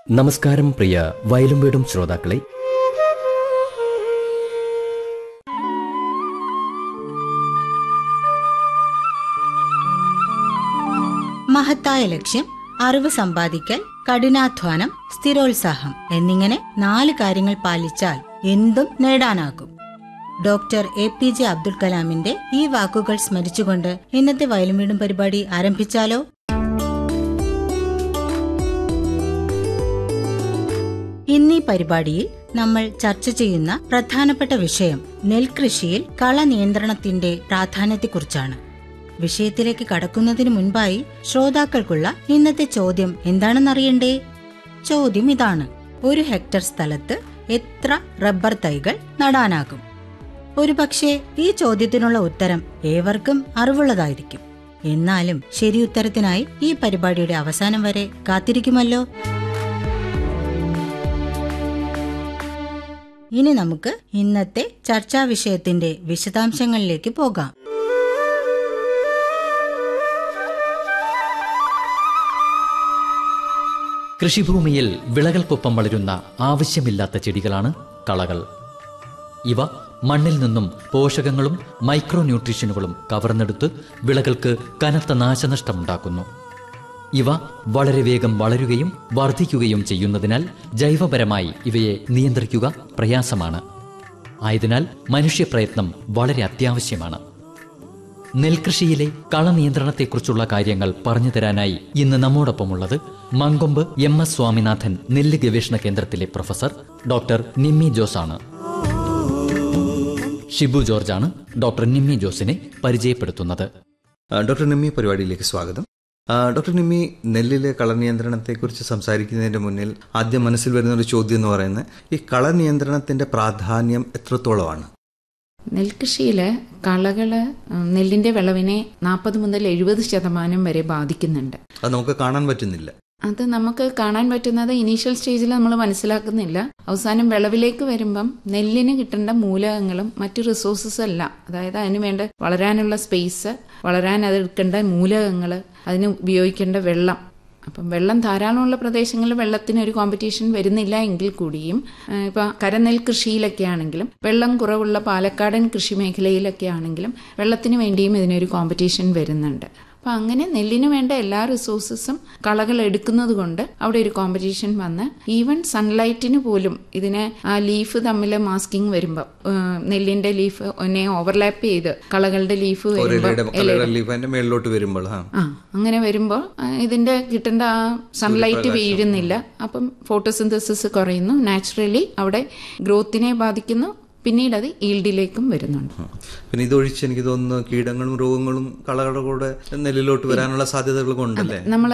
നമസ്കാരം പ്രിയ വയലും വീടും ശ്രോതാക്കളെ മഹത്തായ ലക്ഷ്യം അറിവ് സമ്പാദിക്കൽ കഠിനാധ്വാനം സ്ഥിരോത്സാഹം എന്നിങ്ങനെ നാല് കാര്യങ്ങൾ പാലിച്ചാൽ എന്തും നേടാനാകും doctor A P J Abdul കലാമിന്റെ ഈ വാക്കുകൾ സ്മരിച്ചുകൊണ്ട് ഇന്നത്തെ വയലും വീടും പരിപാടി ആരംഭിച്ചാലോ ഇന്നീ പരിപാടിയിൽ നമ്മൾ ചർച്ച ചെയ്യുന്ന പ്രധാനപ്പെട്ട വിഷയം നെൽകൃഷിയിൽ കള നിയന്ത്രണത്തിന്റെ പ്രാധാന്യത്തെക്കുറിച്ചാണ് വിഷയത്തിലേക്ക് കടക്കുന്നതിന് മുൻപായി ശ്രോതാക്കൾക്കുള്ള ഇന്നത്തെ ചോദ്യം എന്താണെന്നറിയണ്ടേ ചോദ്യം ഇതാണ് ഒരു ഹെക്ടർ സ്ഥലത്ത് എത്ര റബ്ബർ തൈകൾ നടാനാകും ഒരുപക്ഷെ ഈ ചോദ്യത്തിനുള്ള ഉത്തരം ഏവർക്കും അറിവുള്ളതായിരിക്കും എന്നാലും ശരി ഉത്തരത്തിനായി ഈ പരിപാടിയുടെ അവസാനം വരെ കാത്തിരിക്കുമല്ലോ ഇനി നമുക്ക് ഇന്നത്തെ ചർച്ചാ വിഷയത്തിന്റെ വിശദാംശങ്ങളിലേക്ക് പോകാം കൃഷിഭൂമിയിൽ വിളകൾക്കൊപ്പം വളരുന്ന ആവശ്യമില്ലാത്ത ചെടികളാണ് കളകൾ ഇവ മണ്ണിൽ നിന്നും പോഷകങ്ങളും മൈക്രോ ന്യൂട്രീഷനുകളും കവർന്നെടുത്ത് വിളകൾക്ക് കനത്ത നാശനഷ്ടമുണ്ടാക്കുന്നു ഇവ വളരെ വേഗം വളരുകയും വർദ്ധിക്കുകയും ചെയ്യുന്നതിനാൽ ജൈവപരമായി ഇവയെ നിയന്ത്രിക്കുക പ്രയാസമാണ് ആയതിനാൽ മനുഷ്യപ്രയത്നം വളരെ അത്യാവശ്യമാണ് നെൽകൃഷിയിലെ കള നിയന്ത്രണത്തെക്കുറിച്ചുള്ള കാര്യങ്ങൾ പറഞ്ഞു തരാനായി ഇന്ന് നമ്മോടൊപ്പമുള്ളത് മങ്കൊമ്പ് എം എസ് സ്വാമിനാഥൻ നെല്ല് ഗവേഷണ കേന്ദ്രത്തിലെ പ്രൊഫസർ ഡോക്ടർ നിമ്മി ജോസ് ആണ് ഷിബു ജോർജാണ് ഡോക്ടർ നിമ്മി ജോസിനെ പരിചയപ്പെടുത്തുന്നത് ആ, ഡോക്ടർ നിമ്മി പരിപാടിയിലേക്ക് സ്വാഗതം ആ, ഡോക്ടർ നിമ്മി നെല്ലിലെ കള നിയന്ത്രണത്തെക്കുറിച്ച് സംസാരിക്കുന്നതിന്റെ മുന്നിൽ ആദ്യം മനസ്സിൽ വരുന്ന ഒരു ചോദ്യം എന്ന് പറയുന്നത് ഈ കള നിയന്ത്രണത്തിന്റെ പ്രാധാന്യം എത്രത്തോളമാണ് നെൽകൃഷിയിൽ കളകൾ നെല്ലിന്റെ വിളവിനെ നാൽപ്പത് മുതൽ എഴുപത് ശതമാനം വരെ ബാധിക്കുന്നുണ്ട് അത് നമുക്ക് കാണാൻ പറ്റുന്നില്ല അത് നമുക്ക് കാണാൻ പറ്റുന്നത് ഇനീഷ്യൽ സ്റ്റേജിൽ നമ്മൾ മനസ്സിലാക്കുന്നില്ല അവസാനം വിളവിലേക്ക് വരുമ്പം നെല്ലിന് കിട്ടേണ്ട മൂലകങ്ങളും മറ്റു റിസോഴ്സസ് എല്ലാം അതായത് അതിന് വേണ്ട വളരാനുള്ള സ്പേസ് വളരാൻ അത് എടുക്കേണ്ട മൂലകങ്ങൾ അതിന് ഉപയോഗിക്കേണ്ട വെള്ളം അപ്പം വെള്ളം ധാരാളമുള്ള പ്രദേശങ്ങളിൽ വെള്ളത്തിന് ഒരു കോമ്പറ്റീഷൻ വരുന്നില്ല എങ്കിൽ കൂടിയും ആ, ഇപ്പൊ കരനെൽ കൃഷിയിലൊക്കെ ആണെങ്കിലും വെള്ളം കുറവുള്ള പാലക്കാടൻ കൃഷി മേഖലയിലൊക്കെ ആണെങ്കിലും വെള്ളത്തിന് വേണ്ടിയും ഇതിനൊരു കോമ്പറ്റീഷൻ വരുന്നുണ്ട് അപ്പം അങ്ങനെ നെല്ലിന് വേണ്ട എല്ലാ റിസോഴ്സസും കളകൾ എടുക്കുന്നത് കൊണ്ട് അവിടെ ഒരു കോമ്പറ്റീഷൻ വന്ന് ഈവൻ സൺലൈറ്റിന് പോലും ഇതിനെ ആ ലീഫ് തമ്മിൽ മാസ്കിങ് വരുമ്പോൾ നെല്ലിന്റെ ലീഫ് ഒന്നെ ഓവർലാപ്പ് ചെയ്ത് കളകളുടെ ലീഫ് ഒരിലയുടെ വരുമ്പോൾ കളയുടെ ലീഫ് അതിന്റെ മേളിലോട്ട് വരുമ്പോൾ ആ ആ അങ്ങനെ വരുമ്പോൾ ഇതിന്റെ കിട്ടേണ്ട ആ സൺലൈറ്റ് വീഴുന്നില്ല അപ്പം ഫോട്ടോസിന്തസിസ് കുറയുന്നു നാച്ചുറലി അവിടെ ഗ്രോത്തിനെ ബാധിക്കുന്നു പിന്നീട് അത് ഈൽഡിലേക്കും വരുന്നുണ്ട് പിന്നെ ഇതൊഴിച്ച് എനിക്ക് തോന്നുന്നു കീടങ്ങളും രോഗങ്ങളും കളകളുടെ കൂടെ നെല്ലിലോട്ട് വരാനുള്ള സാധ്യതകൾ കൊണ്ടല്ലേ നമ്മൾ